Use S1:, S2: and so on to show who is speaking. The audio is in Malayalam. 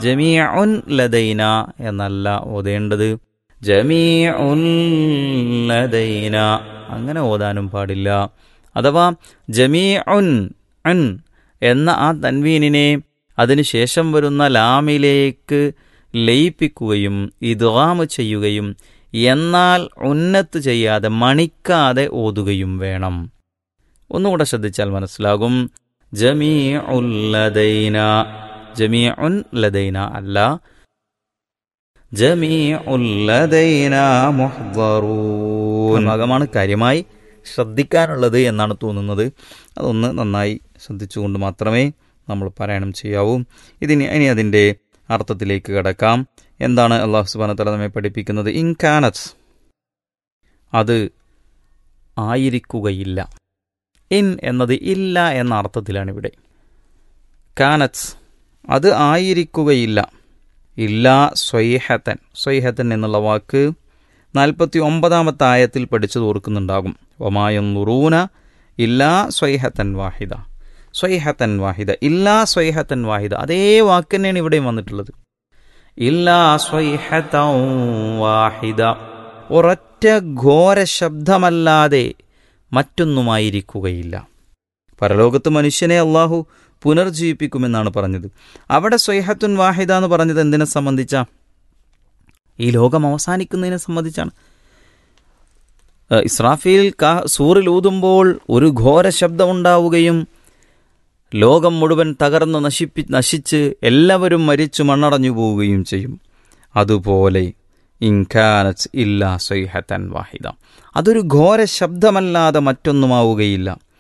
S1: ജമീഉൻ ലദൈന എന്നല്ല ഓതേണ്ടത് ജമീഉൻ ലദൈന അങ്ങനെ ഓതാനും പാടില്ല അഥവാ ജമീഉൻ അൻ എന്ന ആ തൻവീനിനെ അതിനുശേഷം വരുന്ന ലാമിലേക്ക് ലയിപ്പിക്കുകയും ഇദ്ഗാമ് ചെയ്യുകയും എന്നാൽ ഉന്നത്ത് ചെയ്യാതെ മണിക്കാതെ ഓതുകയും വേണം ഒന്നുകൂടെ ശ്രദ്ധിച്ചാൽ മനസ്സിലാകും ജമീഉല്ലദൈന ജമീഉൻ ലദൈന അല്ല ജമീഉല്ലദൈന മുഹ്ദറൂൻ ഭാഗമാണ് കാര്യമായി ശ്രദ്ധിക്കാനുള്ളത് എന്നാണ് തോന്നുന്നത് അതൊന്ന് നന്നായി ശ്രദ്ധിച്ചുകൊണ്ട് മാത്രമേ നമ്മൾ പാരായണം ചെയ്യാവൂ ഇതിന് ഇനി അതിൻ്റെ അർത്ഥത്തിലേക്ക് കിടക്കാം എന്താണ് അള്ളാഹു സുബാന തല നമ്മെ പഠിപ്പിക്കുന്നത് ഇൻകാനത്ത് അത് ആയിരിക്കുകയില്ല ഇൻ എന്നത് ഇല്ല എന്ന അർത്ഥത്തിലാണ് ഇവിടെ കാനത്ത് അത് ആയിരിക്കുകയില്ല ഇല്ല സ്വൈഹത്തൻ സ്വൈഹത്തൻ എന്നുള്ള വാക്ക് നാൽപ്പത്തി ഒമ്പതാമത്തെ ആയത്തിൽ പഠിച്ചത് ഓർക്കുന്നുണ്ടാകും ഒമായുറൂന ഇല്ലാ സ്വൈഹത്തൻ വാഹിദ സ്വൈഹത്തൻ വാഹിദ ഇല്ലാ സ്വൈഹത്തൻ വാഹിദ അതേ വാക്ക് തന്നെയാണ് ഇവിടെയും വന്നിട്ടുള്ളത് ഇല്ലാ സ്വൈഹത്തൻ വാഹിദ ഒരൊറ്റ ഘോര ശബ്ദമല്ലാതെ മറ്റൊന്നുമായിരിക്കുകയില്ല പരലോകത്ത് മനുഷ്യനെ അള്ളാഹു പുനർജീവിപ്പിക്കുമെന്നാണ് പറഞ്ഞത് അവിടെ സ്വൈഹത്തുൻ വാഹിദ എന്ന് പറഞ്ഞത് എന്തിനെ സംബന്ധിച്ച ഈ ലോകം അവസാനിക്കുന്നതിനെ സംബന്ധിച്ചാണ് ഏഹ് ഇസ്രാഫീൽ കാ സൂറിൽ ഊതുമ്പോൾ ഒരു ഘോര ശബ്ദമുണ്ടാവുകയും ലോകം മുഴുവൻ തകർന്ന് നശിപ്പി നശിച്ച് എല്ലാവരും മരിച്ചു മണ്ണടഞ്ഞു പോവുകയും ചെയ്യും അതുപോലെ ഇൻകാനത്ത് ഇല്ല സ്വൈഹത്തൻ വാഹിദ അതൊരു ഘോര ശബ്ദമല്ലാതെ മറ്റൊന്നുമാവുകയില്ല